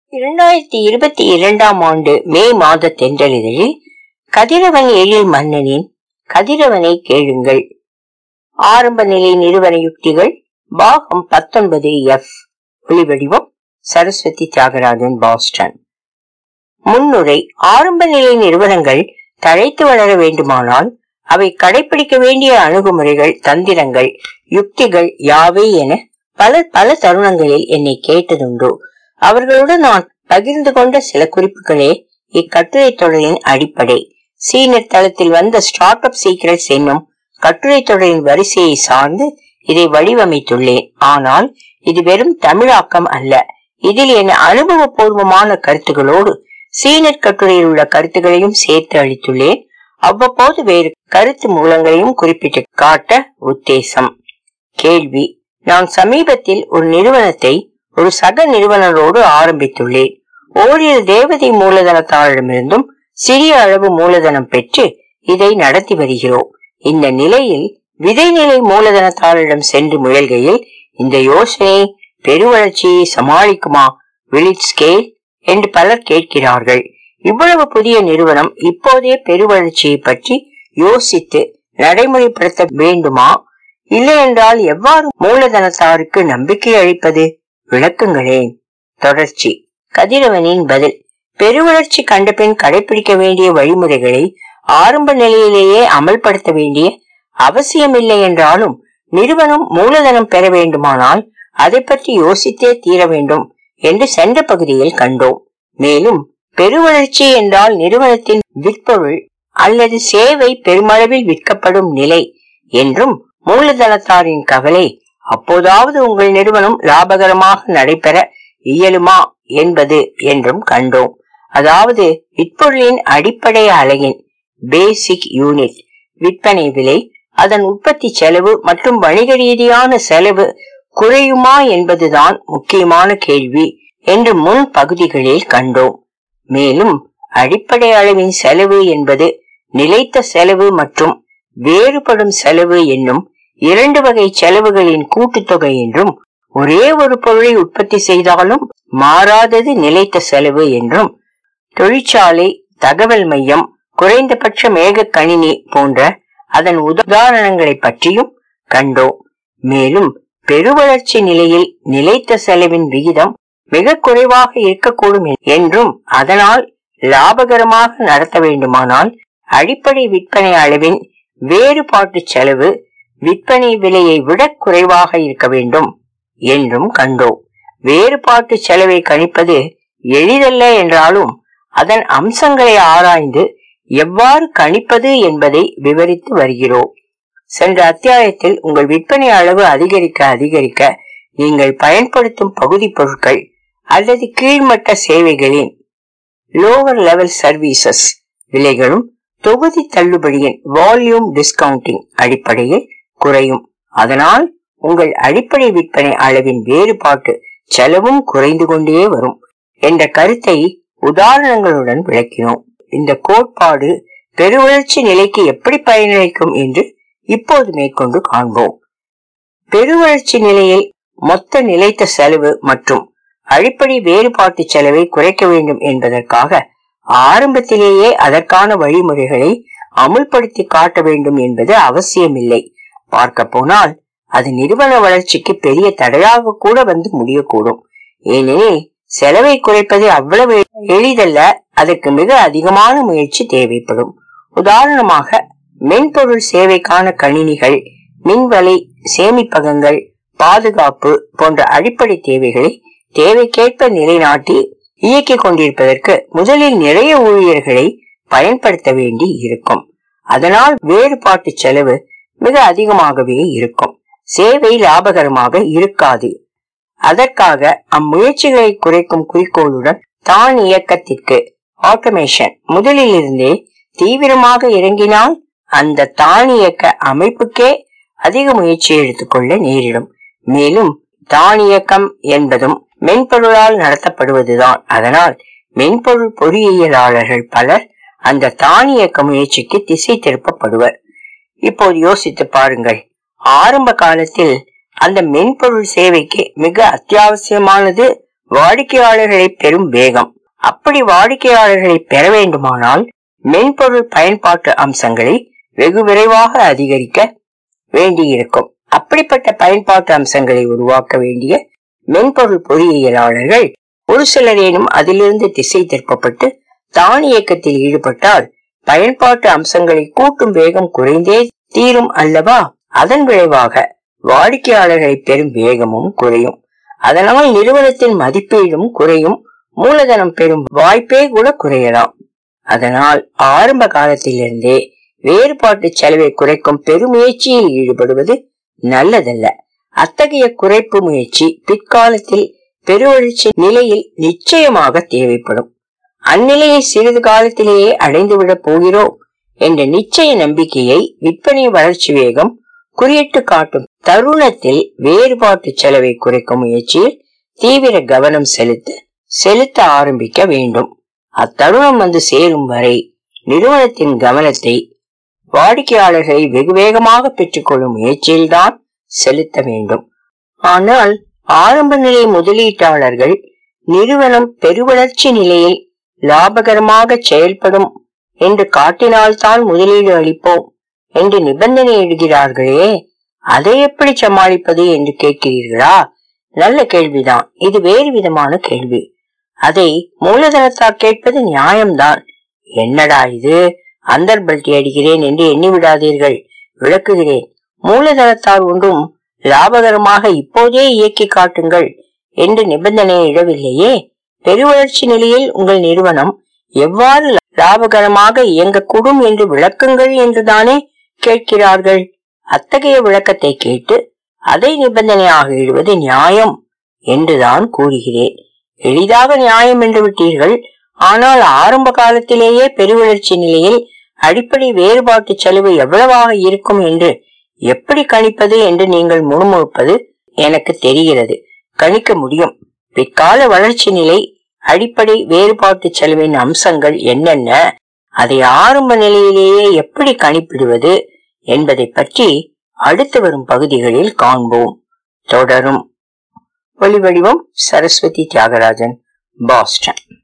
இரண்டாயிரத்தி இருபத்தி இரண்டாம் ஆண்டு மே மாத தென்றலிதழில் கதிரவன் எழில் மன்னனின் கதிரவனை கேளுங்கள் ஆரம்ப நிலை நிறுவன யுக்திகள் பாகம் பத்தொன்பது எஃப் ஒளிவடிவம் சரஸ்வதி தியாகராஜன் பாஸ்டன் முன்னுரை ஆரம்ப நிலை நிறுவனங்கள் தழைத்து வளர வேண்டுமானால் அவை கடைபிடிக்க வேண்டிய அணுகுமுறைகள் தந்திரங்கள் யுக்திகள் யாவை என பலர் பல தருணங்களில் என்னை கேட்டதுண்டோ அவர்களுடன் நான் பகிர்ந்து கொண்ட சில குறிப்புகளே இக்கட்டுரை தொடரின் அடிப்படை சீனர் தளத்தில் வந்த ஸ்டார்ட் அப் சீக்ரெட்ஸ் என்னும் கட்டுரை தொடரின் வரிசையை சார்ந்து இதை வடிவமைத்துள்ளேன் ஆனால் இது வெறும் தமிழாக்கம் அல்ல இதில் என் அனுபவபூர்வமான கருத்துகளோடு சீனர் கட்டுரையில் உள்ள கருத்துகளையும் சேர்த்து அளித்துள்ளேன் அவ்வப்போது வேறு கருத்து மூலங்களையும் குறிப்பிட்டு காட்ட உத்தேசம் கேள்வி நான் சமீபத்தில் ஒரு நிறுவனத்தை ஒரு சக நிறுவனரோடு ஆரம்பித்துள்ளேன் ஓரிரு தேவதை மூலதனத்தாரிடமிருந்தும் சிறிய அளவு மூலதனம் பெற்று இதை நடத்தி வருகிறோம் இந்த நிலையில் விதைநிலை மூலதனத்தாரிடம் சென்று முயல்கையில் இந்த யோசனை பெருவளர்ச்சியை சமாளிக்குமா will ஸ்கேல் என்று பலர் கேட்கிறார்கள் இவ்வளவு புதிய நிறுவனம் இப்போதே பெருவளர்ச்சியை பற்றி யோசித்து நடைமுறைப்படுத்த வேண்டுமா இல்லை என்றால் எவ்வாறு மூலதனத்தாருக்கு நம்பிக்கை அளிப்பது விளக்குங்களேன் தொடர்ச்சி கதிரவனின் பதில் பெருவளர்ச்சி கண்டபின் கடைபிடிக்க வேண்டிய வழிமுறைகளை ஆரம்ப நிலையிலேயே அமல்படுத்த வேண்டிய அவசியமில்லை என்றாலும் நிறுவனம் மூலதனம் பெற வேண்டுமானால் அதை பற்றி யோசித்தே தீர வேண்டும் என்று சென்ற பகுதியில் கண்டோம் மேலும் பெருவளர்ச்சி என்றால் நிறுவனத்தின் விற்பொருள் அல்லது சேவை பெருமளவில் விற்கப்படும் நிலை என்றும் மூலதனத்தாரின் கவலை அப்போதாவது உங்கள் நிறுவனம் லாபகரமாக நடைபெற இயலுமா என்பது என்றும் கண்டோம் அதாவது விற்பொருளின் அடிப்படை அலகின் பேசிக் யூனிட் விற்பனை விலை அதன் உற்பத்தி செலவு மற்றும் வணிக ரீதியான செலவு குறையுமா என்பதுதான் முக்கியமான கேள்வி என்று முன் பகுதிகளில் கண்டோம் மேலும் அடிப்படை அளவின் செலவு என்பது நிலைத்த செலவு மற்றும் வேறுபடும் செலவு என்னும் இரண்டு வகை செலவுகளின் கூட்டுத்தொகை என்றும் ஒரே ஒரு பொருளை உற்பத்தி செய்தாலும் மாறாதது நிலைத்த செலவு என்றும் தொழிற்சாலை தகவல் மையம் குறைந்தபட்ச மேக கணினி போன்ற அதன் உதாரணங்களை பற்றியும் கண்டோம் மேலும் பெருவளர்ச்சி நிலையில் நிலைத்த செலவின் விகிதம் மிக குறைவாக இருக்கக்கூடும் என்றும் அதனால் லாபகரமாக நடத்த வேண்டுமானால் அடிப்படை விற்பனை அளவின் வேறுபாட்டு செலவு விற்பனை விலையை விட குறைவாக இருக்க வேண்டும் என்றும் கண்டோம் வேறுபாட்டு செலவை கணிப்பது எளிதல்ல என்றாலும் அதன் அம்சங்களை ஆராய்ந்து எவ்வாறு கணிப்பது என்பதை விவரித்து வருகிறோம் சென்ற அத்தியாயத்தில் உங்கள் விற்பனை அளவு அதிகரிக்க அதிகரிக்க நீங்கள் பயன்படுத்தும் பகுதி பொருட்கள் அல்லது கீழ்மட்ட சேவைகளின் லோவர் லெவல் சர்வீசஸ் விலைகளும் தொகுதி தள்ளுபடியின் வால்யூம் டிஸ்கவுண்டிங் அடிப்படையில் குறையும் அதனால் உங்கள் அடிப்படை விற்பனை அளவின் வேறுபாட்டு செலவும் குறைந்து கொண்டே வரும் என்ற கருத்தை உதாரணங்களுடன் விளக்கினோம் இந்த கோட்பாடு பெருவளர்ச்சி நிலைக்கு எப்படி பயனளிக்கும் என்று இப்போது மேற்கொண்டு காண்போம் பெருவளர்ச்சி நிலையில் மொத்த நிலைத்த செலவு மற்றும் அடிப்படை வேறுபாட்டு செலவை குறைக்க வேண்டும் என்பதற்காக ஆரம்பத்திலேயே அதற்கான வழிமுறைகளை அமுல்படுத்தி காட்ட வேண்டும் என்பது அவசியமில்லை பார்க்க போனால் அது நிறுவன வளர்ச்சிக்கு பெரிய தடையாக கூட வந்து முடியக்கூடும் ஏனெனில் செலவை குறைப்பது அவ்வளவு எளிதல்ல அதற்கு மிக அதிகமான முயற்சி தேவைப்படும் உதாரணமாக மென்பொருள் சேவைக்கான கணினிகள் மின்வலை சேமிப்பகங்கள் பாதுகாப்பு போன்ற அடிப்படை தேவைகளை தேவைக்கேற்ப நிலைநாட்டி இயக்கிக் கொண்டிருப்பதற்கு முதலில் நிறைய ஊழியர்களை பயன்படுத்த வேண்டி இருக்கும் அதனால் வேறுபாட்டு செலவு மிக அதிகமாகவே இருக்கும் சேவை லாபகரமாக இருக்காது அதற்காக அம்முயற்சிகளை குறைக்கும் குறிக்கோளுடன் தான் இயக்கத்திற்கு ஆட்டோமேஷன் முதலில் இருந்தே தீவிரமாக இறங்கினால் அந்த தானியக்க அமைப்புக்கே அதிக முயற்சி எடுத்துக்கொள்ள நேரிடும் மேலும் தானியக்கம் என்பதும் மென்பொருளால் நடத்தப்படுவதுதான் அதனால் மென்பொருள் பொறியியலாளர்கள் பலர் அந்த தானியக்க முயற்சிக்கு திசை திருப்பப்படுவர் இப்போது யோசித்து பாருங்கள் ஆரம்ப காலத்தில் அந்த மென்பொருள் சேவைக்கு மிக அத்தியாவசியமானது வாடிக்கையாளர்களை பெறும் வேகம் அப்படி வாடிக்கையாளர்களை பெற வேண்டுமானால் மென்பொருள் பயன்பாட்டு அம்சங்களை வெகு விரைவாக அதிகரிக்க வேண்டியிருக்கும் அப்படிப்பட்ட பயன்பாட்டு அம்சங்களை உருவாக்க வேண்டிய மென்பொருள் பொறியியலாளர்கள் ஒரு சிலரேனும் அதிலிருந்து திசை திருப்பப்பட்டு தானியக்கத்தில் ஈடுபட்டால் பயன்பாட்டு அம்சங்களை கூட்டும் வேகம் குறைந்தே தீரும் அல்லவா அதன் விளைவாக வாடிக்கையாளர்களை பெறும் வேகமும் குறையும் அதனால் நிறுவனத்தின் மதிப்பீடும் குறையும் மூலதனம் பெறும் வாய்ப்பே கூட குறையலாம் அதனால் ஆரம்ப காலத்திலிருந்தே வேறுபாட்டு செலவை குறைக்கும் பெருமுயற்சியில் ஈடுபடுவது நல்லதல்ல அத்தகைய குறைப்பு முயற்சி பிற்காலத்தில் பெருவளர்ச்சி நிலையில் நிச்சயமாக தேவைப்படும் அந்நிலையை சிறிது காலத்திலேயே அடைந்துவிடப் போகிறோம் என்ற நிச்சய நம்பிக்கையை விற்பனை வளர்ச்சி வேகம் குறியிட்டு காட்டும் தருணத்தில் வேறுபாட்டு செலவை குறைக்கும் முயற்சியில் தீவிர கவனம் செலுத்த செலுத்த ஆரம்பிக்க வேண்டும் அத்தருணம் வந்து சேரும் வரை நிறுவனத்தின் கவனத்தை வாடிக்கையாளர்களை வெகு வேகமாக பெற்றுக்கொள்ளும் முயற்சியில்தான் செலுத்த வேண்டும் ஆனால் ஆரம்ப நிலை முதலீட்டாளர்கள் நிறுவனம் பெருவளர்ச்சி நிலையில் லாபகரமாக செயல்படும் என்று காட்டினால்தான் முதலீடு அளிப்போம் என்று நிபந்தனை இடுகிறார்களே அதை எப்படி சமாளிப்பது என்று கேட்கிறீர்களா நல்ல கேள்விதான் இது வேறு விதமான கேள்வி அதை மூலதனத்தார் கேட்பது நியாயம்தான் என்னடா இது அந்தர்பல்ட்டி அடிக்கிறேன் என்று எண்ணி விடாதீர்கள் விளக்குகிறேன் மூலதனத்தார் ஒன்றும் லாபகரமாக இப்போதே இயக்கி காட்டுங்கள் என்று நிபந்தனை இடவில்லையே பெருவளர்ச்சி நிலையில் உங்கள் நிறுவனம் எவ்வாறு லாபகரமாக இயங்கக்கூடும் என்று விளக்குங்கள் என்றுதானே கேட்கிறார்கள் அத்தகைய விளக்கத்தை கேட்டு அதை நிபந்தனையாக இடுவது நியாயம் என்றுதான் கூறுகிறேன் எளிதாக நியாயம் என்று விட்டீர்கள் ஆனால் ஆரம்ப காலத்திலேயே பெருவளர்ச்சி நிலையில் அடிப்படை வேறுபாட்டு செலவு எவ்வளவாக இருக்கும் என்று எப்படி கணிப்பது என்று நீங்கள் முணுமுணுப்பது எனக்கு தெரிகிறது கணிக்க முடியும் பிற்கால வளர்ச்சி நிலை அடிப்படை வேறுபாட்டு செலவின் அம்சங்கள் என்னென்ன அதை ஆரம்ப நிலையிலேயே எப்படி கணிப்பிடுவது என்பதை பற்றி அடுத்து வரும் பகுதிகளில் காண்போம் தொடரும் ஒளிவடிவம் சரஸ்வதி தியாகராஜன் பாஸ்டன்